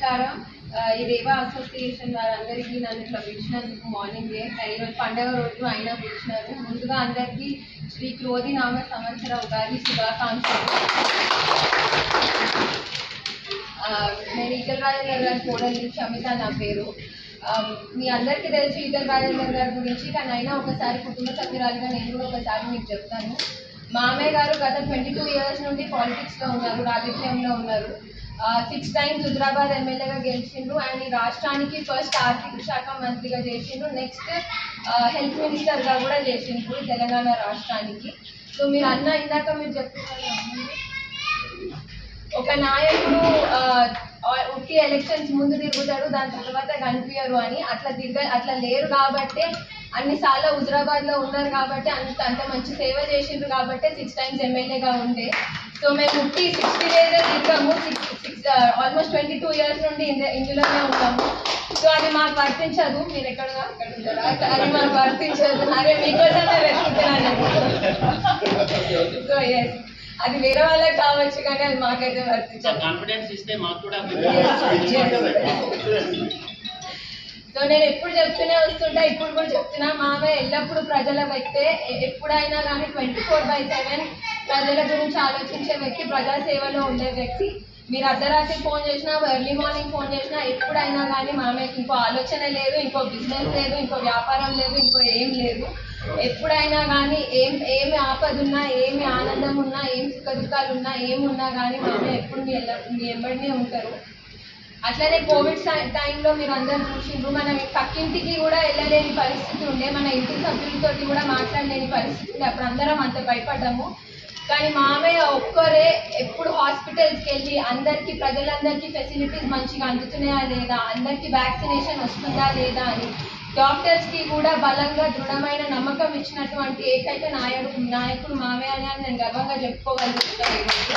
నమస్కారం ఆ, ఈ రేవా అసోసియేషన్ వారందరికీ నన్ను ఇట్లా పిలిచినందుకు మార్నింగ్ ఈరోజు పండగ రోజు అయినా పిలిచినారు ముందుగా అందరికీ శ్రీ క్రోధి నామ సంవత్సర ఉగాది శుభాకాంక్షలు ఆ, నేను ఈటల రాజేందర్ గారి కోడలి షమిత నా పేరు ఆ, మీ అందరికీ తెలుసు ఈటల రాజేందర్ గారి గురించి కానీ అయినా ఒకసారి కుటుంబ సభ్యురాలుగా నేను కూడా ఒకసారి మీకు చెప్తాను మామయ్య గారు గత ట్వంటీ టూ ఇయర్స్ నుండి పాలిటిక్స్లో ఉన్నారు రాజకీయంలో ఉన్నారు సిక్స్ టైమ్స్ హుజరాబాద్ ఎమ్మెల్యేగా గెలిచిండ్రు అండ్ ఈ రాష్ట్రానికి ఫస్ట్ ఆర్థిక శాఖ మంత్రిగా చేసిండ్రు నెక్స్ట్ హెల్త్ మినిస్టర్గా కూడా చేసిండ్రు తెలంగాణ రాష్ట్రానికి సో మీరు అన్న ఇందాక మీరు చెప్తున్నారు ఒక నాయకుడు ఆ, ఆ- ఉట్టి ఎలక్షన్స్ ముందు తిరుగుతాడు దాని తర్వాత కనిపించరు అని అట్లా తిరగ అట్లా లేరు కాబట్టే అన్నిసార్లు హుజరాబాద్ లో ఉన్నారు కాబట్టి అంత అంత మంచి సేవ చేసిండ్రు కాబట్టి సిక్స్ టైమ్స్ ఎమ్మెల్యేగా ఉండే సో మేము ఉట్టి సిక్స్టీ డేస్ తిరిగాము six six almost twenty two years నుండి ఇంద- ఇందులోనే ఉన్నాము సో అది మాకు వర్తించదు మీరు ఎక్కడ అక్కడ ఉంటారా? అది మాకు వర్తించదు అరే మీకోసమే వెతుకుతున్నాను సో ఎస్ అది వేరే వాళ్ళకి కావచ్చు కానీ అది మాకైతే వర్తించదు కాన్ఫిడెన్స్ ఇస్తే మాకు కూడా సో నేను ఎప్పుడు చెప్తూనే వస్తుంటా ఇప్పుడు కూడా చెప్తున్నా మామయ్య ఎల్లప్పుడూ ప్రజల వ్యక్తే ఎ- ఎప్పుడైనా కానీ ట్వంటీ ఫోర్ బై సెవెన్ ప్రజల గురించి ఆలోచించే వ్యక్తి ప్రజా సేవలో ఉండే వ్యక్తి మీరు అర్ధరాత్రి ఫోన్ చేసినా ఎర్లీ మార్నింగ్ ఫోన్ చేసినా ఎప్పుడైనా కానీ మామయ్యకి ఇంకో ఆలోచన లేదు ఇంకో బిజినెస్ లేదు ఇంకో వ్యాపారం లేదు ఇంకో ఏం లేదు ఎప్పుడైనా కానీ ఏం ఏమి ఆపద ఉన్నా ఏమి ఆనందం ఉన్నా ఏం సుఖ దుఃఖాలు ఉన్నా ఏమున్నా కానీ మామయ్య ఎప్పుడు మీ ఎల్ల మీ ఎంబడినే ఉంటారు అట్లనే కోవిడ్ టై- టైంలో మీరు అందరు చూసిండ్రు మనం పక్కింటికి కూడా వెళ్ళలేని పరిస్థితి ఉండే మన ఇంటి సభ్యులతోటి కూడా మాట్లాడలేని పరిస్థితి ఉండే అప్పుడు అందరం అంత భయపడ్డాము కానీ మామయ్య ఒక్కరే ఎప్పుడు హాస్పిటల్స్కి వెళ్ళి అందరికీ ప్రజలందరికీ ఫెసిలిటీస్ మంచిగా అందుతున్నాయా లేదా అందరికీ వ్యాక్సినేషన్ వస్తుందా లేదా అని డాక్టర్స్కి కూడా బలంగా దృఢమైన నమ్మకం ఇచ్చినటువంటి ఏకైక నాయకుడు నాయకుడు మామయ్య అని నేను గర్వంగా చెప్పుకోగలుగుతున్నాను ఈరోజు.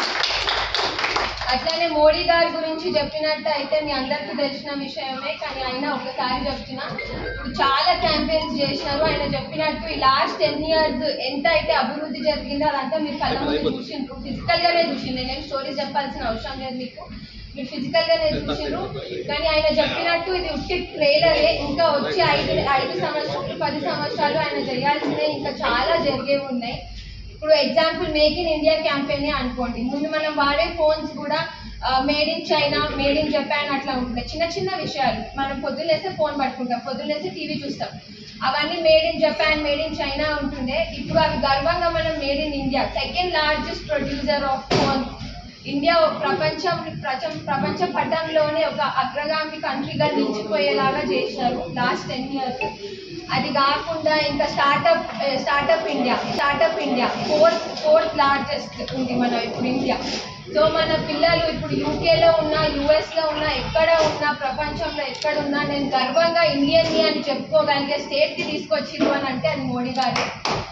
అట్లనే మోడీ గారి గురించి చెప్పినట్టు అయితే మీ అందరికీ తెలిసిన విషయమే కానీ ఆయన ఒకసారి చెప్తున్నా ఇప్పుడు చాలా క్యాంపెయిన్స్ చేసినారు ఆయన చెప్పినట్టు ఈ లాస్ట్ టెన్ ఇయర్స్ ఎంత అయితే అభివృద్ధి జరిగిందో అదంతా మీరు కళ్ళ ముందు చూసిండ్రు ఫిజికల్ గానే చూసిండ్రు నేనేం స్టోరీస్ చెప్పాల్సిన అవసరం లేదు మీకు మీరు ఫిజికల్ గానే చూసిండ్రు కానీ ఆయన చెప్పినట్టు ఇది ఉట్టి ట్రైలరే ఇంకా వచ్చే ఐదు ఐదు సంవత్సరాలు పది సంవత్సరాలు ఆయన చేయాల్సినవి ఇంకా చాలా జరిగేవి ఉన్నాయి ఇప్పుడు example make in India campaign అనుకోండి ముందు మనం వాడే ఫోన్స్ కూడా made in China made in Japan అట్లా ఉంటుంటాయి చిన్న చిన్న విషయాలు మనం పొద్దులేస్తే ఫోన్ పట్టుకుంటాం పొద్దులేస్తే టీవీ చూస్తాం అవన్నీ made in Japan made in China ఉంటుండే ఇప్పుడు అవి గర్వంగా మనం made in India second largest producer of phone India ఒక ప్రపంచం ప్రపంచం ప్రపంచ పటంలోనే ఒక అగ్రగామి కంట్రీగా నిలిచిపోయేలాగా చేశారు లాస్ట్ టెన్ ఇయర్స్ అది కాకుండా ఇంకా startup startup India startup India fourth fourth largest ఉంది మన ఇప్పుడు ఇండియా సో మన పిల్లలు ఇప్పుడు యూకేలో ఉన్నా యుఎస్లో ఉన్నా ఎక్కడ ఉన్నా ప్రపంచంలో ఎక్కడ ఉన్నా నేను గర్వంగా ఇండియన్ అని చెప్పుకోగలిగే స్టేట్కి తీసుకొచ్చిరు అని అంటే అది మోడీ గారే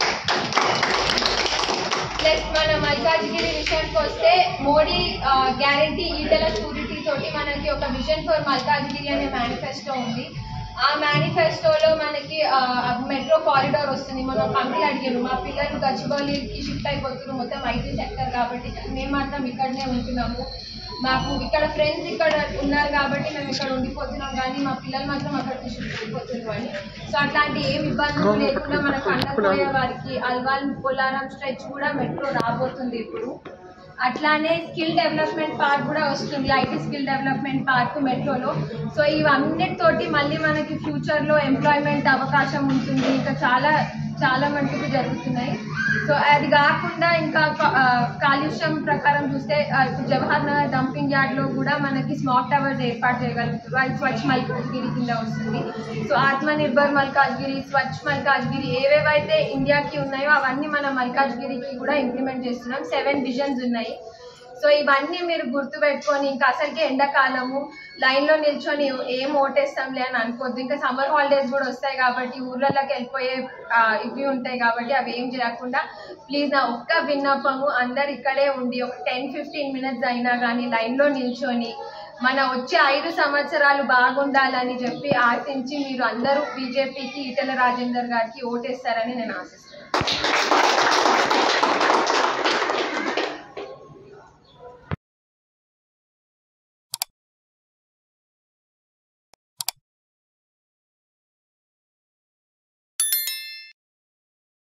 ప్లస్ మన మల్కాజ్గిరి విషయానికి వస్తే మోడీ గ్యారంటీ ఈటల షూరిటీ తోటి మనకి ఒక విజన్ ఫర్ మల్కాజ్గిరి అనే మేనిఫెస్టో ఉంది ఆ మేనిఫెస్టోలో మనకి మెట్రో కారిడార్ వస్తుంది మనం కంపెనీ అడిగారు మా పిల్లలు గచ్చిబౌలికి షిఫ్ట్ అయిపోతున్నారు మొత్తం ఐటీ సెక్టర్ కాబట్టి మేము మాత్రం ఇక్కడనే ఉంటున్నాము మాకు ఇక్కడ ఫ్రెండ్స్ ఇక్కడ ఉన్నారు కాబట్టి మేము ఇక్కడ ఉండిపోతున్నాం కానీ మా పిల్లలు మాత్రం అక్కడికి షిఫ్ట్ అయిపోతున్నారు అని సో అట్లాంటి ఏం ఇబ్బందులు లేకుండా మన కండపోయే వారికి అల్వాల్ పోలారం స్ట్రెచ్ కూడా మెట్రో రాబోతుంది ఇప్పుడు అట్లానే స్కిల్ డెవలప్మెంట్ పార్క్ కూడా వస్తుంది ఐటీ స్కిల్ డెవలప్మెంట్ పార్క్ మెట్రోలో సో ఇవన్నిటితోటి మళ్ళీ మనకి ఫ్యూచర్లో ఎంప్లాయ్మెంట్ అవకాశం ఉంటుంది ఇంకా చాలా చాలా మటుకు జరుగుతున్నాయి సో అది కాకుండా ఇంకా కా- ఆ, కాలుష్యం ప్రకారం చూస్తే ఆ, ఇప్పుడు జవహర్ నగర్ డంపింగ్ యార్డ్లో కూడా మనకి స్మాక్ టవర్స్ ఏర్పాటు చేయగలుగుతారు అది స్వచ్ఛ మల్కాజ్గిరి కింద వస్తుంది సో ఆత్మ నిర్భర్ మల్కాజ్గిరి స్వచ్ఛ మల్కాజ్గిరి ఏవేవైతే ఇండియాకి ఉన్నాయో అవన్నీ మన మల్కాజ్గిరికి కూడా ఇంప్లిమెంట్ చేస్తున్నాం సెవెన్ విజన్స్ ఉన్నాయి సో ఇవన్నీ మీరు గుర్తుపెట్టుకొని ఇంకా అసలుకే ఎండాకాలము లైన్లో నిల్చొని ఏం ఓటేస్తాంలే అని అనుకోవద్దు ఇంకా సమ్మర్ హాలిడేస్ కూడా వస్తాయి కాబట్టి ఊర్లలోకి వెళ్ళిపోయే ఆ, ఇవి ఉంటాయి కాబట్టి అవి ఏం చేయకుండా ప్లీజ్ నా ఒక్క విన్నపము అందరు ఇక్కడే ఉండి ఒక టెన్ ఫిఫ్టీన్ మినిట్స్ అయినా కానీ లైన్లో నిల్చొని మన వచ్చే ఐదు సంవత్సరాలు బాగుండాలని చెప్పి ఆశించి మీరు అందరూ బీజేపీకి ఈటెల రాజేందర్ గారికి ఓటేస్తారని నేను ఆశిస్తున్నాను